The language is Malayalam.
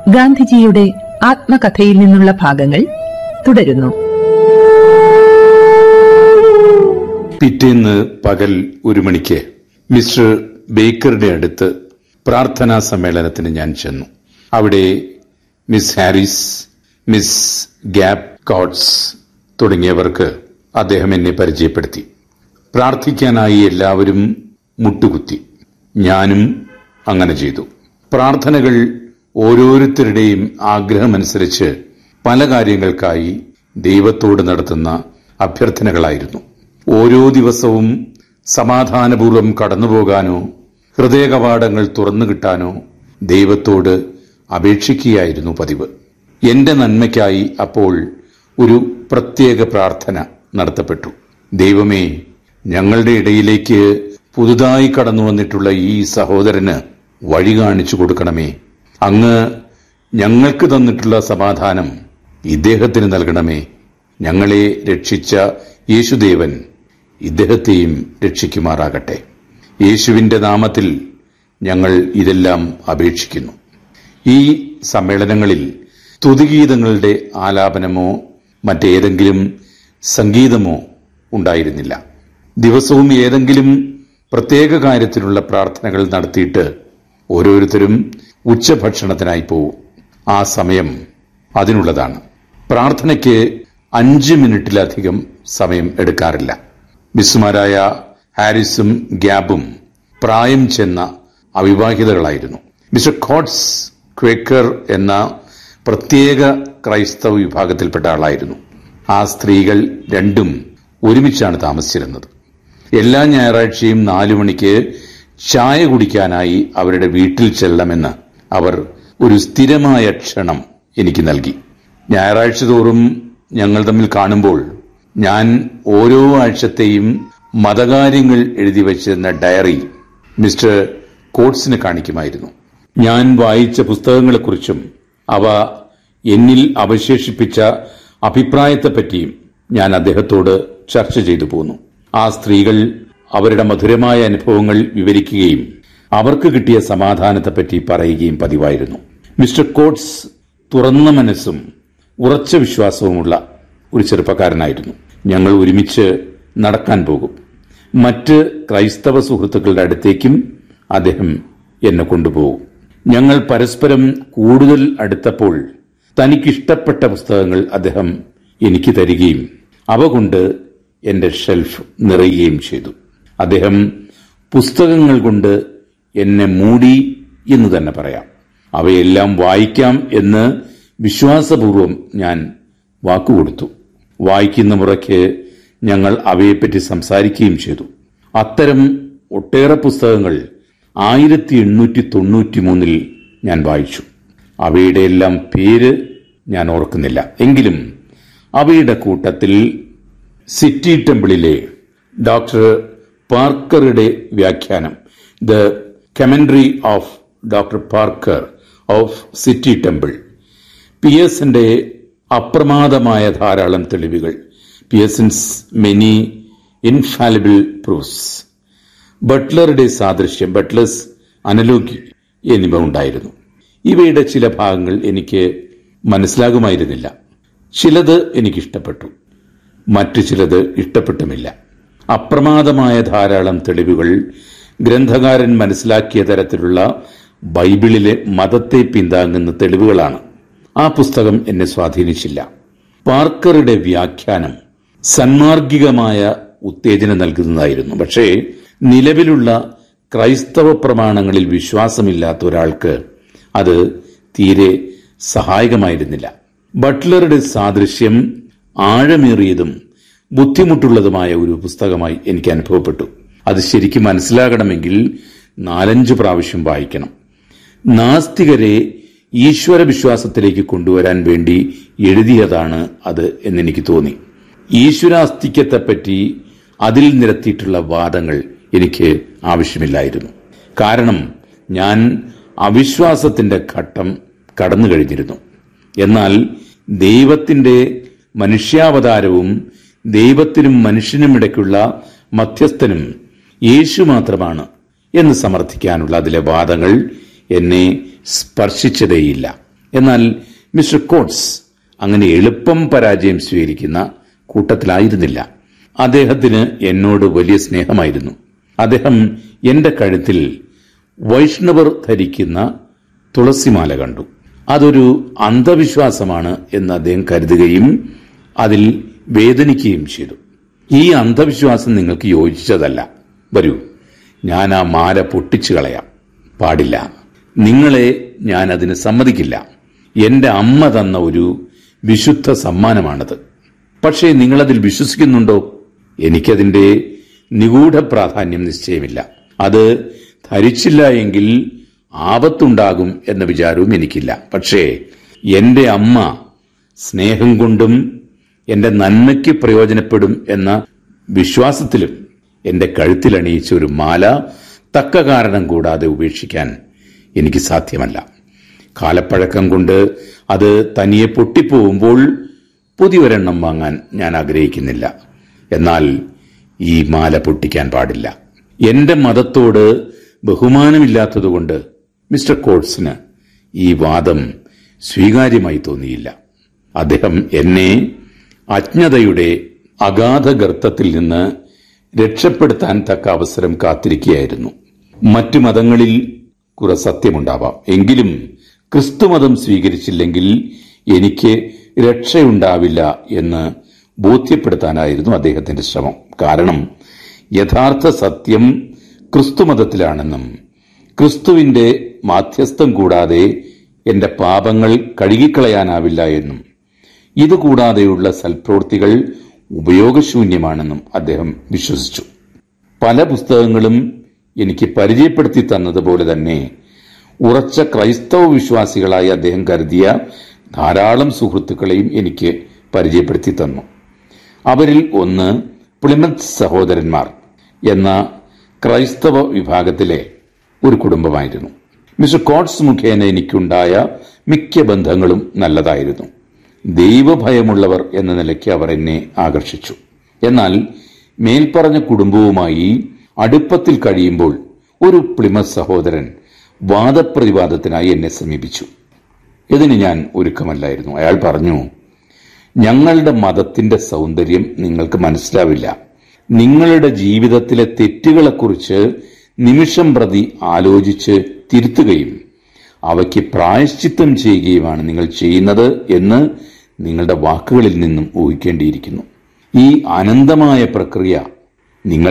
ഗാന്ധിജിയുടെ ആത്മകഥയിൽ നിന്നുള്ള ഭാഗങ്ങൾ തുടരുന്നു പിറ്റേന്ന് പകൽ ഒരു മണിക്ക് മിസ്റ്റർ ബേക്കറുടെ അടുത്ത് പ്രാർത്ഥനാ സമ്മേളനത്തിന് ഞാൻ ചെന്നു അവിടെ Miss Harris Miss Gap Coats തുടങ്ങിയവർക്ക് അദ്ദേഹം എന്നെ പരിചയപ്പെടുത്തി പ്രാർത്ഥിക്കാനായി എല്ലാവരും മുട്ടുകുത്തി ഞാനും അങ്ങനെ ചെയ്തു പ്രാർത്ഥനകൾ ഓരോരുത്തരുടെയും ആഗ്രഹമനുസരിച്ച് പല കാര്യങ്ങൾക്കായി ദൈവത്തോട് നടത്തുന്ന അഭ്യർത്ഥനകളായിരുന്നു ഓരോ ദിവസവും സമാധാനപൂർവ്വം കടന്നുപോകാനോ ഹൃദയകവാടങ്ങൾ തുറന്നു കിട്ടാനോ ദൈവത്തോട് അപേക്ഷിക്കുകയായിരുന്നു പതിവ് എന്റെ നന്മയ്ക്കായി അപ്പോൾ ഒരു പ്രത്യേക പ്രാർത്ഥന നടത്തപ്പെട്ടു ദൈവമേ ഞങ്ങളുടെ ഇടയിലേക്ക് പുതുതായി കടന്നു വന്നിട്ടുള്ള ഈ സഹോദരന് വഴി കാണിച്ചു കൊടുക്കണമേ അങ്ങ് ഞങ്ങൾക്ക് തന്നിട്ടുള്ള സമാധാനം ഇദ്ദേഹത്തിന് നൽകണമേ ഞങ്ങളെ രക്ഷിച്ച യേശുദേവൻ ഇദ്ദേഹത്തെയും രക്ഷിക്കുമാറാകട്ടെ യേശുവിന്റെ നാമത്തിൽ ഞങ്ങൾ ഇതെല്ലാം അപേക്ഷിക്കുന്നു ഈ സമ്മേളനങ്ങളിൽ സ്തുതിഗീതങ്ങളുടെ ആലാപനമോ മറ്റേതെങ്കിലും സംഗീതമോ ഉണ്ടായിരുന്നില്ല ദിവസവും ഏതെങ്കിലും പ്രത്യേക കാര്യത്തിനുള്ള പ്രാർത്ഥനകൾ നടത്തിയിട്ട് ഓരോരുത്തരും ഉച്ചഭക്ഷണത്തിനായി പോവും ആ സമയം അതിനുള്ളതാണ് പ്രാർത്ഥനയ്ക്ക് അഞ്ച് മിനിറ്റിലധികം സമയം എടുക്കാറില്ല മിസ്സുമാരായ ഹാരിസും ഗ്യാബും പ്രായം ചെന്ന അവിവാഹിതകളായിരുന്നു മിസ്റ്റർ കോട്സ് ക്വേക്കർ എന്ന പ്രത്യേക ക്രൈസ്തവ വിഭാഗത്തിൽപ്പെട്ട ആളായിരുന്നു ആ സ്ത്രീകൾ രണ്ടും ഒരുമിച്ചാണ് താമസിച്ചിരുന്നത് എല്ലാ ഞായറാഴ്ചയും നാലു മണിക്ക് ചായ കുടിക്കാനായി അവരുടെ വീട്ടിൽ ചെല്ലണമെന്ന് അവർ ഒരു സ്ഥിരമായ ക്ഷണം എനിക്ക് നൽകി ഞായറാഴ്ച തോറും ഞങ്ങൾ തമ്മിൽ കാണുമ്പോൾ ഞാൻ ഓരോ ആഴ്ചത്തെയും മതകാര്യങ്ങൾ എഴുതി വച്ചിരുന്ന ഡയറി മിസ്റ്റർ കോട്സിന് കാണിക്കുമായിരുന്നു ഞാൻ വായിച്ച പുസ്തകങ്ങളെക്കുറിച്ചും അവ എന്നിൽ അവശേഷിപ്പിച്ച അഭിപ്രായത്തെപ്പറ്റിയും ഞാൻ അദ്ദേഹത്തോട് ചർച്ച ചെയ്തു പോന്നു ആ സ്ത്രീകൾ അവരുടെ മധുരമായ അനുഭവങ്ങൾ വിവരിക്കുകയും അവർക്ക് കിട്ടിയ സമാധാനത്തെപ്പറ്റി പറയുകയും പതിവായിരുന്നു മിസ്റ്റർ കോട്സ് തുറന്ന മനസ്സും ഉറച്ച വിശ്വാസവുമുള്ള ഒരു ചെറുപ്പക്കാരനായിരുന്നു ഞങ്ങൾ ഒരുമിച്ച് നടക്കാൻ പോകും മറ്റ് ക്രൈസ്തവ സുഹൃത്തുക്കളുടെ അടുത്തേക്കും അദ്ദേഹം എന്നെ കൊണ്ടുപോകും ഞങ്ങൾ പരസ്പരം കൂടുതൽ അടുത്തപ്പോൾ തനിക്കിഷ്ടപ്പെട്ട പുസ്തകങ്ങൾ അദ്ദേഹം എനിക്ക് തരികയും അവ കൊണ്ട് എന്റെ ഷെൽഫ് നിറയുകയും ചെയ്തു അദ്ദേഹം പുസ്തകങ്ങൾ കൊണ്ട് എന്നെ മൂടി എന്ന് തന്നെ പറയാം അവയെല്ലാം വായിക്കാം എന്ന് വിശ്വാസപൂർവം ഞാൻ വാക്കുകൊടുത്തു വായിക്കുന്ന മുറയ്ക്ക് ഞങ്ങൾ അവയെപ്പറ്റി സംസാരിക്കുകയും ചെയ്തു അത്തരം ഒട്ടേറെ പുസ്തകങ്ങൾ ആയിരത്തി എണ്ണൂറ്റി തൊണ്ണൂറ്റി മൂന്നിൽ ഞാൻ വായിച്ചു അവയുടെ എല്ലാം പേര് ഞാൻ ഓർക്കുന്നില്ല എങ്കിലും അവയുടെ കൂട്ടത്തിൽ സിറ്റി ടെമ്പിളിലെ ഡോക്ടർ പാർക്കറുടെ വ്യാഖ്യാനം the commentary of doctor Parker of City Temple P എസിന്റെ അപ്രമാദമായ ധാരാളം തെളിവുകൾ പി എസിൻസ് മെനി ഇൻഫാലിബിൾ പ്രൂഫ്സ് ബട്ട്ലറുടെ സാദൃശ്യം ബട്ട്ലേഴ്സ് അനലോഗി എന്നിവ ഉണ്ടായിരുന്നു ഇവയുടെ ചില ഭാഗങ്ങൾ എനിക്ക് മനസ്സിലാകുമായിരുന്നില്ല ചിലത് എനിക്കിഷ്ടപ്പെട്ടു മറ്റു ചിലത് ഇഷ്ടപ്പെട്ടുമില്ല അപ്രമാദമായ ധാരാളം തെളിവുകൾ ഗ്രന്ഥകാരൻ മനസ്സിലാക്കിയ തരത്തിലുള്ള ബൈബിളിലെ മതത്തെ പിന്താങ്ങുന്ന തെളിവുകളാണ് ആ പുസ്തകം എന്നെ സ്വാധീനിച്ചില്ല പാർക്കറുടെ വ്യാഖ്യാനം സന്മാർഗികമായ ഉത്തേജനം നൽകുന്നതായിരുന്നു പക്ഷേ നിലവിലുള്ള ക്രൈസ്തവ പ്രമാണങ്ങളിൽ വിശ്വാസമില്ലാത്ത ഒരാൾക്ക് അത് തീരെ സഹായകമായിരുന്നില്ല ബട്ട്ലറുടെ സാദൃശ്യം ആഴമേറിയതും ബുദ്ധിമുട്ടുള്ളതുമായ ഒരു പുസ്തകമായി എനിക്ക് അനുഭവപ്പെട്ടു അത് ശരിക്കും മനസ്സിലാകണമെങ്കിൽ നാലഞ്ച് പ്രാവശ്യം വായിക്കണം നാസ്തികരെ ഈശ്വര വിശ്വാസത്തിലേക്ക് കൊണ്ടുവരാൻ വേണ്ടി എഴുതിയതാണ് അത് എന്നെനിക്ക് തോന്നി ഈശ്വരാസ്തിക്യത്തെപ്പറ്റി അതിൽ നിരത്തിയിട്ടുള്ള വാദങ്ങൾ എനിക്ക് ആവശ്യമില്ലായിരുന്നു കാരണം ഞാൻ അവിശ്വാസത്തിന്റെ ഘട്ടം കടന്നു കഴിഞ്ഞിരുന്നു എന്നാൽ ദൈവത്തിന്റെ മനുഷ്യാവതാരവും ദൈവത്തിനും മനുഷ്യനും ഇടയ്ക്കുള്ള മധ്യസ്ഥനും യേശു മാത്രമാണ് എന്ന് സമർത്ഥിക്കാനുള്ള അതിലെ വാദങ്ങൾ എന്നെ സ്പർശിച്ചതേയില്ല എന്നാൽ മിസ്റ്റർ കോട്സ് അങ്ങനെ എളുപ്പം പരാജയം സ്വീകരിക്കുന്ന കൂട്ടത്തിലായിരുന്നില്ല അദ്ദേഹത്തിന് എന്നോട് വലിയ സ്നേഹമായിരുന്നു അദ്ദേഹം എന്റെ കഴുത്തിൽ വൈഷ്ണവർ ധരിക്കുന്ന തുളസിമാല കണ്ടു അതൊരു അന്ധവിശ്വാസമാണ് എന്ന് അദ്ദേഹം കരുതുകയും അതിൽ വേദനിക്കുകയും ചെയ്തു ഈ അന്ധവിശ്വാസം നിങ്ങൾക്ക് യോജിച്ചതല്ല വരൂ ഞാൻ ആ മാല പൊട്ടിച്ചു കളയാം പാടില്ല നിങ്ങളെ ഞാൻ അതിന് സമ്മതിക്കില്ല എന്റെ അമ്മ തന്ന ഒരു വിശുദ്ധ സമ്മാനമാണത് പക്ഷേ നിങ്ങളതിൽ വിശ്വസിക്കുന്നുണ്ടോ എനിക്കതിന്റെ നിഗൂഢ പ്രാധാന്യം നിശ്ചയമില്ല അത് ധരിച്ചില്ല എങ്കിൽ ആപത്തുണ്ടാകും എന്ന വിചാരവും എനിക്കില്ല പക്ഷേ എന്റെ അമ്മ സ്നേഹം കൊണ്ടും എന്റെ നന്മയ്ക്ക് പ്രയോജനപ്പെടും എന്ന വിശ്വാസത്തിലും എന്റെ കഴുത്തിലണിയിച്ച ഒരു മാല തക്ക കാരണം കൂടാതെ ഉപേക്ഷിക്കാൻ എനിക്ക് സാധ്യമല്ല കാലപ്പഴക്കം കൊണ്ട് അത് തനിയെ പൊട്ടിപ്പോവുമ്പോൾ പുതിയൊരെണ്ണം വാങ്ങാൻ ഞാൻ ആഗ്രഹിക്കുന്നില്ല എന്നാൽ ഈ മാല പൊട്ടിക്കാൻ പാടില്ല എന്റെ മതത്തോട് ബഹുമാനമില്ലാത്തതുകൊണ്ട് മിസ്റ്റർ കോട്സിന് ഈ വാദം സ്വീകാര്യമായി തോന്നിയില്ല അദ്ദേഹം എന്നെ അജ്ഞതയുടെ അഗാധ ഗർത്തത്തിൽ നിന്ന് രക്ഷപ്പെടുത്താൻ തക്ക അവസരം കാത്തിരിക്കുകയായിരുന്നു മറ്റു മതങ്ങളിൽ കുറെ സത്യമുണ്ടാവാം എങ്കിലും ക്രിസ്തുമതം സ്വീകരിച്ചില്ലെങ്കിൽ എനിക്ക് രക്ഷയുണ്ടാവില്ല എന്ന് ബോധ്യപ്പെടുത്താനായിരുന്നു അദ്ദേഹത്തിന്റെ ശ്രമം കാരണം യഥാർത്ഥ സത്യം ക്രിസ്തുമതത്തിലാണെന്നും ക്രിസ്തുവിന്റെ മാധ്യസ്ഥം കൂടാതെ എന്റെ പാപങ്ങൾ കഴുകിക്കളയാനാവില്ല എന്നും ഇതുകൂടാതെയുള്ള സൽപ്രവൃത്തികൾ ഉപയോഗശൂന്യമാണെന്നും അദ്ദേഹം വിശ്വസിച്ചു പല പുസ്തകങ്ങളും എനിക്ക് പരിചയപ്പെടുത്തി തന്നതുപോലെ തന്നെ ഉറച്ച ക്രൈസ്തവ വിശ്വാസികളായി അദ്ദേഹം കരുതിയ ധാരാളം സുഹൃത്തുക്കളെയും എനിക്ക് പരിചയപ്പെടുത്തി തന്നു അവരിൽ ഒന്ന് പ്ലിമത്ത് സഹോദരന്മാർ എന്ന ക്രൈസ്തവ വിഭാഗത്തിലെ ഒരു കുടുംബമായിരുന്നു മിസ്റ്റർ കോട്സ് മുഖേന എനിക്കുണ്ടായ മിക്ക ബന്ധങ്ങളും നല്ലതായിരുന്നു ദൈവഭയമുള്ളവർ എന്ന നിലയ്ക്ക് അവർ എന്നെ ആകർഷിച്ചു എന്നാൽ മേൽപ്പറഞ്ഞ കുടുംബവുമായി അടുപ്പത്തിൽ കഴിയുമ്പോൾ ഒരു പ്ലിമസ് സഹോദരൻ വാദപ്രതിവാദത്തിനായി എന്നെ സമീപിച്ചു ഇതിന് ഞാൻ ഒരുക്കമല്ലായിരുന്നു അയാൾ പറഞ്ഞു ഞങ്ങളുടെ മതത്തിന്റെ സൗന്ദര്യം നിങ്ങൾക്ക് മനസ്സിലാവില്ല നിങ്ങളുടെ ജീവിതത്തിലെ തെറ്റുകളെക്കുറിച്ച് നിമിഷം പ്രതി ആലോചിച്ച് തിരുത്തുകയും അവയ്ക്ക് പ്രായശ്ചിത്തം ചെയ്യുകയുമാണ് നിങ്ങൾ ചെയ്യുന്നത് എന്ന് നിങ്ങളുടെ വാക്കുകളിൽ നിന്നും ഊഹിക്കേണ്ടിയിരിക്കുന്നു ഈ അനന്തമായ പ്രക്രിയ